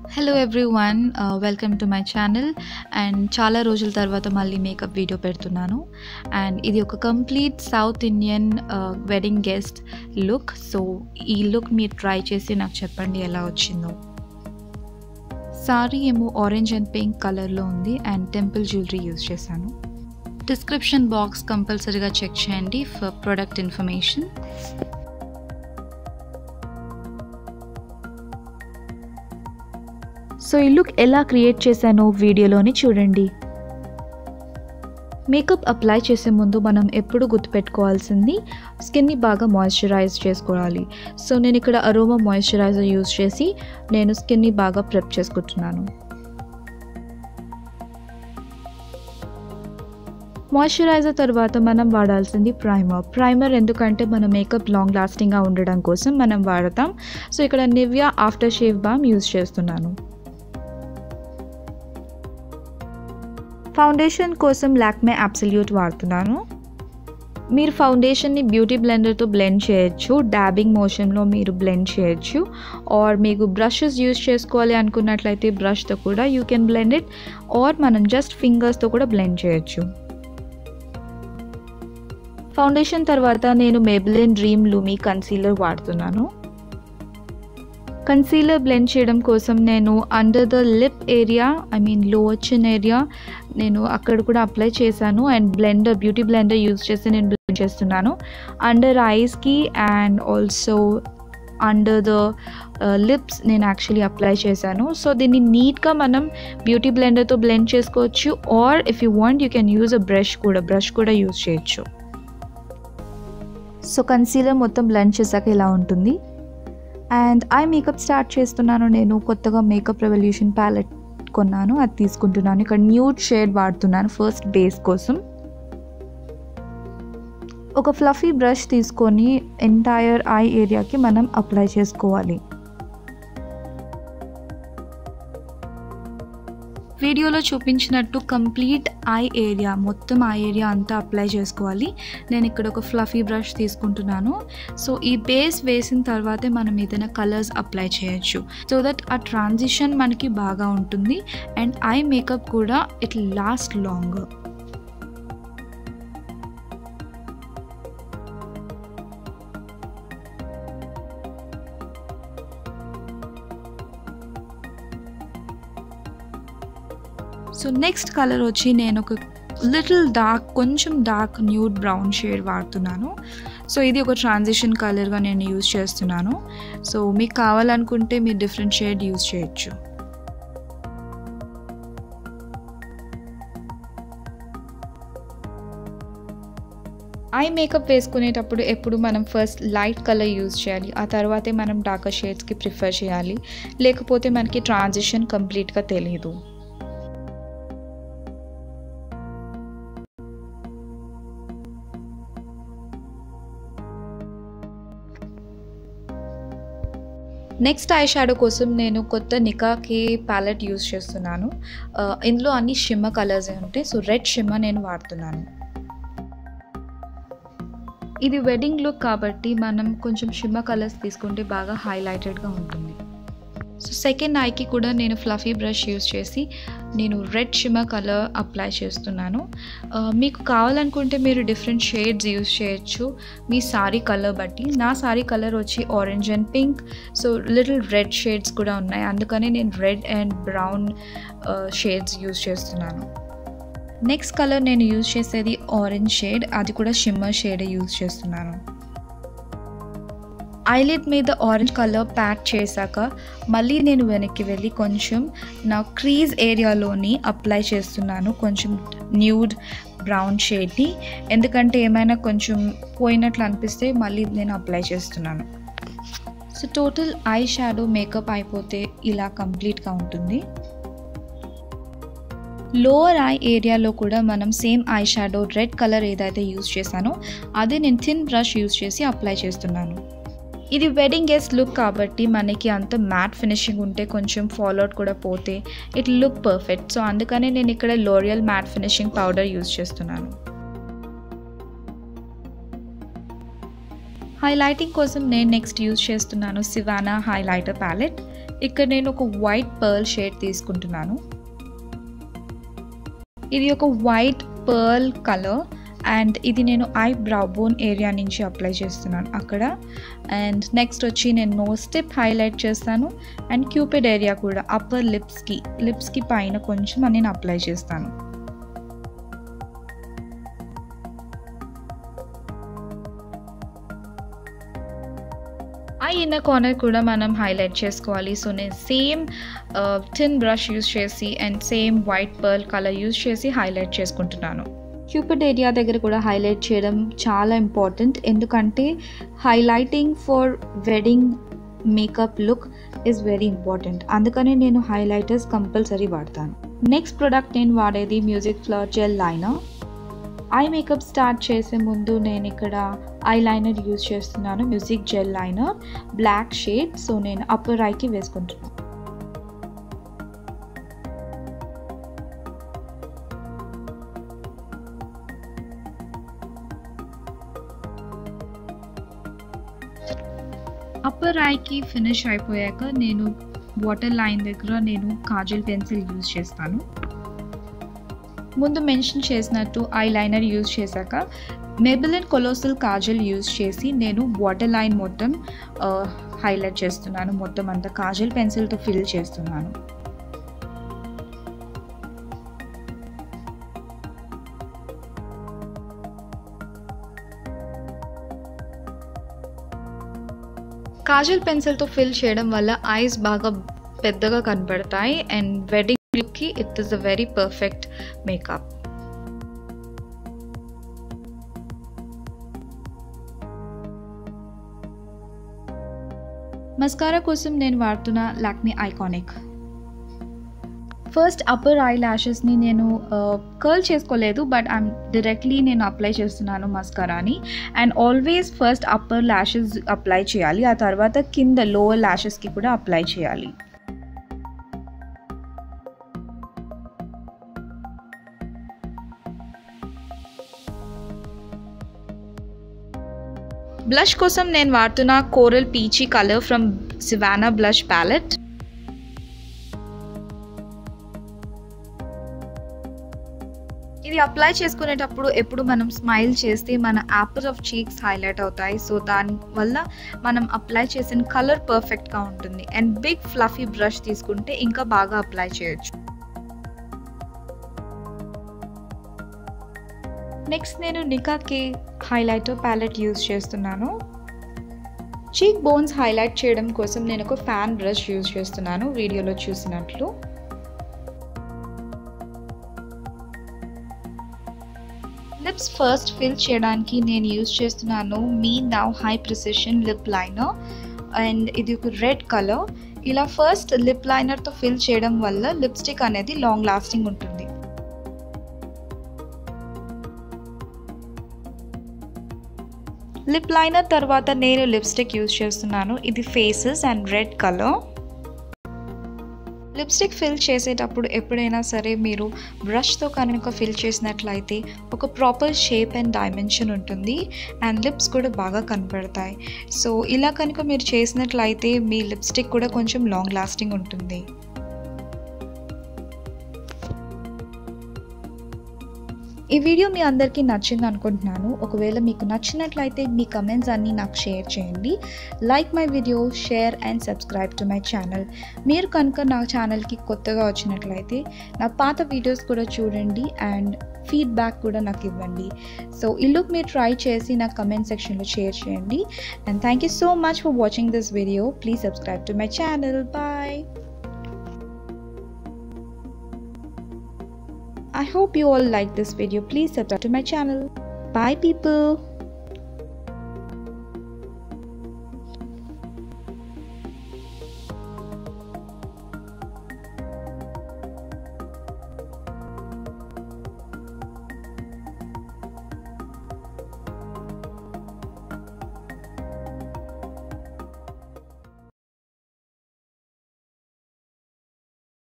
Hello everyone welcome to my channel and చాలా రోజుల తర్వాత మళ్ళీ మేకప్ వీడియో పెడుతున్నాను అండ్ ఇది ఒక complete south Indian wedding guest look so ఈ లుక్ మీరు ట్రై చేసి నాకు చెప్పండి ఎలా వచ్చిందో సారీ ఏమో ఆరెంజ్ అండ్ పింక్ కలర్లో ఉంది అండ్ టెంపుల్ జ్యువెలరీ యూజ్ చేశాను డిస్క్రిప్షన్ బాక్స్ కంపల్సరీగా చెక్ చేయండి ఫర్ ప్రొడక్ట్ ఇన్ఫర్మేషన్ సో ఈ లుక్ ఎలా క్రియేట్ చేశానో వీడియోలోని చూడండి మేకప్ అప్లై చేసే ముందు మనం ఎప్పుడు గుర్తుపెట్టుకోవాల్సింది స్కిన్ని బాగా మాయిశ్చరైజ్ చేసుకోవాలి సో నేను ఇక్కడ అరోమా మాయిశ్చరైజర్ యూజ్ చేసి నేను స్కిన్ని బాగా ప్రెప్ చేసుకుంటున్నాను మాయిశ్చరైజర్ తర్వాత మనం వాడాల్సింది ప్రైమర్ ప్రైమర్ ఎందుకంటే మన మేకప్ లాంగ్ లాస్టింగ్గా ఉండడం కోసం మనం వాడతాం సో ఇక్కడ Nivea after shave balm use చేస్తున్నాను ఫౌండేషన్ కోసం లాక్మే అబ్సల్యూట్ వాడుతున్నాను మీరు ఫౌండేషన్ని బ్యూటీ బ్లెండర్తో బ్లెండ్ చేయొచ్చు డాబింగ్ మోషన్లో మీరు బ్లెండ్ చేయొచ్చు ఆర్ మీకు బ్రషెస్ యూజ్ చేసుకోవాలి అనుకున్నట్లయితే బ్రష్తో కూడా you can blend it or మనం జస్ట్ ఫింగర్స్తో కూడా బ్లెండ్ చేయొచ్చు ఫౌండేషన్ తర్వాత నేను మేబిలిన్ డ్రీమ్ లూమీ కన్సీలర్ వాడుతున్నాను కన్సీలర్ బ్లెండ్ చేయడం కోసం నేను under the lip area I mean lower chin area నేను అక్కడ కూడా అప్లై చేశాను and blender beauty blender use చేసి నేను బ్లెండ్ చేస్తున్నాను అండర్ ఐస్కి and also under the lips నేను యాక్చువల్లీ అప్లై చేశాను సో దీన్ని నీట్గా మనం బ్యూటీ బ్లెండర్తో బ్లెండ్ చేసుకోవచ్చు are if you want you can use a brush కూడా బ్రష్ కూడా యూజ్ చేయొచ్చు సో కన్సీలర్ మొత్తం బ్లెండ్ చేశాక ఇలా ఉంటుంది అండ్ ఐ మేకప్ స్టార్ట్ చేస్తున్నాను నేను కొత్తగా మేకప్ రెవల్యూషన్ ప్యాలెట్ కొన్నాను అది తీసుకుంటున్నాను ఇక్కడ న్యూడ్ షేడ్ వాడుతున్నాను ఫస్ట్ బేస్ కోసం ఒక ఫ్లఫీ బ్రష్ తీసుకొని ఎంటైర్ ఐ ఏరియాకి మనం అప్లై చేసుకోవాలి వీడియోలో చూపించినట్టు కంప్లీట్ ఐ ఏరియా మొత్తం ఐ ఏరియా అంతా అప్లై చేసుకోవాలి నేను ఇక్కడ ఒక ఫ్లఫీ బ్రష్ తీసుకుంటున్నాను సో ఈ బేస్ వేసిన తర్వాతే మనం ఏదైనా కలర్స్ అప్లై చేయొచ్చు సో దట్ ఆ ట్రాన్సిషన్ మనకి బాగా ఉంటుంది అండ్ ఐ మేకప్ కూడా it last long so next colour వచ్చి నేను ఒక లిటిల్ డార్క్ కొంచెం డార్క్ న్యూడ్ బ్రౌన్ షేడ్ వాడుతున్నాను సో ఇది ఒక ట్రాన్సిషన్ కలర్గా నేను యూజ్ చేస్తున్నాను సో మీకు కావాలనుకుంటే మీరు డిఫరెంట్ షేడ్ యూజ్ చేయొచ్చు ఐ మేకప్ వేసుకునేటప్పుడు ఎప్పుడు మనం ఫస్ట్ లైట్ కలర్ యూజ్ చేయాలి ఆ తర్వాతే మనం డార్కర్ షేడ్స్కి ప్రిఫర్ చేయాలి లేకపోతే మనకి ట్రాన్సిషన్ కంప్లీట్గా తెలియదు నెక్స్ట్ ఐ షాడో కోసం నేను కొత్త నికాకి ప్యాలెట్ యూస్ చేస్తున్నాను ఇందులో అన్ని షిమ్మ కలర్స్ ఉంటాయి సో రెడ్ షిమ్మ నేను వాడుతున్నాను ఇది వెడ్డింగ్ లుక్ కాబట్టి మనం కొంచెం షిమ్మ కలర్స్ తీసుకుంటే బాగా హైలైటెడ్గా ఉంటుంది సో సెకండ్ ఐకి కూడా నేను ఫ్లఫీ బ్రష్ యూస్ చేసి నేను రెడ్ షిమ కలర్ అప్లై చేస్తున్నాను మీకు కావాలనుకుంటే మీరు డిఫరెంట్ షేడ్స్ యూస్ చేయొచ్చు మీ సారీ కలర్ బట్టి నా సారీ కలర్ వచ్చి orange and pink so little red shades కూడా ఉన్నాయి అందుకని నేను red and brown shades use చేస్తున్నాను నెక్స్ట్ కలర్ నేను యూజ్ చేసేది ఆరెంజ్ షేడ్ అది కూడా షిమ్మర్ షేడే యూజ్ చేస్తున్నాను ఐలిడ్ మీద ఆరెంజ్ కలర్ ప్యాక్ చేశాక మళ్ళీ నేను వెనక్కి వెళ్ళి కొంచెం నా క్రీజ్ ఏరియాలోని అప్లై చేస్తున్నాను కొంచెం న్యూడ్ బ్రౌన్ షేడ్ని ఎందుకంటే ఏమైనా కొంచెం పోయినట్లు అనిపిస్తే మళ్ళీ నేను అప్లై చేస్తున్నాను so total eye shadow makeup అయిపోతే ఇలా కంప్లీట్గా ఉంటుంది లోవర్ ఐ ఏరియాలో కూడా మనం same eye shadow red colour ఏదైతే యూజ్ చేశానో అదే నేను థిన్ బ్రష్ యూజ్ చేసి అప్లై చేస్తున్నాను ఇది వెడ్డింగ్ గెస్ట్ లుక్ కాబట్టి మనకి అంత మ్యాట్ ఫినిషింగ్ ఉంటే కొంచెం ఫాలోఅవుట్ కూడా పోతే ఇట్ లుక్ పర్ఫెక్ట్ సో అందుకనే నేను ఇక్కడ L'Oreal matte finishing powder use చేస్తున్నాను హైలైటింగ్ కోసం నేను నెక్స్ట్ యూజ్ చేస్తున్నాను సివానా హైలైటర్ ప్యాలెట్ ఇక్కడ నేను ఒక వైట్ పర్ల్ షేడ్ తీసుకుంటున్నాను ఇది ఒక వైట్ పర్ల్ కలర్ అండ్ ఇది నేను ఐ బ్రౌ బోన్ ఏరియా నుంచి అప్లై చేస్తున్నాను అక్కడ అండ్ నెక్స్ట్ వచ్చి నేను నోస్ టిప్ హైలైట్ చేస్తాను అండ్ క్యూపిడ్ ఏరియా కూడా అప్పర్ లిప్స్కి లిప్స్కి పైన కొంచెం నేను అప్లై చేస్తాను ఆ ఇన్నర్ కార్నర్ కూడా మనం హైలైట్ చేసుకోవాలి సో నేను సేమ్ టిన్ బ్రష్ యూస్ చేసి and same white pearl colour use చేసి హైలైట్ చేసుకుంటున్నాను క్యూపిడ్ ఏరియా దగ్గర కూడా హైలైట్ చేయడం చాలా ఇంపార్టెంట్ ఎందుకంటే highlighting for wedding makeup look is very important అందుకని నేను హైలైటర్స్ కంపల్సరీ వాడతాను నెక్స్ట్ ప్రోడక్ట్ నేను వాడేది music flower gel liner eye makeup start చేసే ముందు నేను ఇక్కడ ఐ లైనర్ యూజ్ చేస్తున్నాను music gel liner black shade so నేను అప్పర్ ఐకి వేసుకుంటున్నాను అప్పర్ ఐకి ఫినిష్ అయిపోయాక నేను వాటర్ లైన్ దగ్గర నేను కాజల్ పెన్సిల్ యూజ్ చేస్తాను ముందు మెన్షన్ చేసినట్టు ఐ లైనర్ యూజ్ చేశాక మెబిలిన్ కొలోసల్ కాజల్ యూజ్ చేసి నేను వాటర్ లైన్ మొత్తం హైలైట్ చేస్తున్నాను మొత్తం అంతా కాజల్ పెన్సిల్తో ఫిల్ చేస్తున్నాను కాజల్ పెన్సిల్తో ఫిల్ చేయడం వల్ల ఐస్ బాగా పెద్దగా కనపడతాయి అండ్ వెడ్డింగ్ లుక్కి it is a very perfect makeup mascara కోసం నేను వాడుతున్న Lakme iconic first upper eye ల్యాషెస్ని నేను కర్ల్ చేసుకోలేదు బట్ ఐమ్ డైరెక్ట్లీ నేను అప్లై చేస్తున్నాను మస్కరాని and always first upper lashes apply చేయాలి ఆ తర్వాత కింద లోవర్ ల్యాషెస్కి కూడా అప్లై చేయాలి బ్లష్ కోసం నేను వాడుతున్న coral peachy colour from Sivanna blush palette ఇది అప్లై చేసుకునేటప్పుడు ఎప్పుడు మనం స్మైల్ చేస్తే మన యాపిల్ ఆఫ్ చీక్స్ హైలైట్ అవుతాయి సో దాని వల్ల మనం అప్లై చేసిన కలర్ పర్ఫెక్ట్గా ఉంటుంది అండ్ బిగ్ ఫ్లఫీ బ్రష్ తీసుకుంటే ఇంకా బాగా అప్లై చేయొచ్చు నెక్స్ట్ నేను నికాకి హైలైటర్ ప్యాలెట్ యూజ్ చేస్తున్నాను చీక్ బోన్స్ హైలైట్ చేయడం కోసం నేను ఒక ఫ్యాన్ బ్రష్ యూజ్ చేస్తున్నాను వీడియోలో చూసినట్లు లిప్స్ ఫస్ట్ ఫిల్ చేయడానికి నేను యూజ్ చేస్తున్నాను me now high precision lip liner and ఇది ఒక రెడ్ కలర్ ఇలా ఫస్ట్ లిప్ లైనర్తో ఫిల్ చేయడం వల్ల లిప్స్టిక్ అనేది లాంగ్ లాస్టింగ్ ఉంటుంది లిప్ లైనర్ తర్వాత నేను లిప్స్టిక్ యూజ్ చేస్తున్నాను ఇది faces and red colour lipstick fill చేసేటప్పుడు ఎప్పుడైనా సరే మీరు బ్రష్తో కనుక ఫిల్ చేసినట్లయితే ఒక ప్రాపర్ షేప్ అండ్ డైమెన్షన్ ఉంటుంది అండ్ లిప్స్ కూడా బాగా కనపడతాయి సో ఇలా కనుక మీరు చేసినట్లయితే మీ లిప్స్టిక్ కూడా కొంచెం లాంగ్ లాస్టింగ్ ఉంటుంది ఈ వీడియో మీ అందరికీ నచ్చింది అనుకుంటున్నాను ఒకవేళ మీకు నచ్చినట్లయితే మీ కమెంట్స్ అన్నీ నాకు షేర్ చేయండి like my video share and subscribe to my channel మీరు కనుక నా ఛానల్కి కొత్తగా వచ్చినట్లయితే నా పాత వీడియోస్ కూడా చూడండి అండ్ ఫీడ్బ్యాక్ కూడా నాకు ఇవ్వండి సో ఈ లుక్ మీరు ట్రై చేసి నా కమెంట్ సెక్షన్లో షేర్ చేయండి and thank you so much for watching this video please subscribe to my channel bye I hope you all like this video. Please subscribe to my channel. Bye people.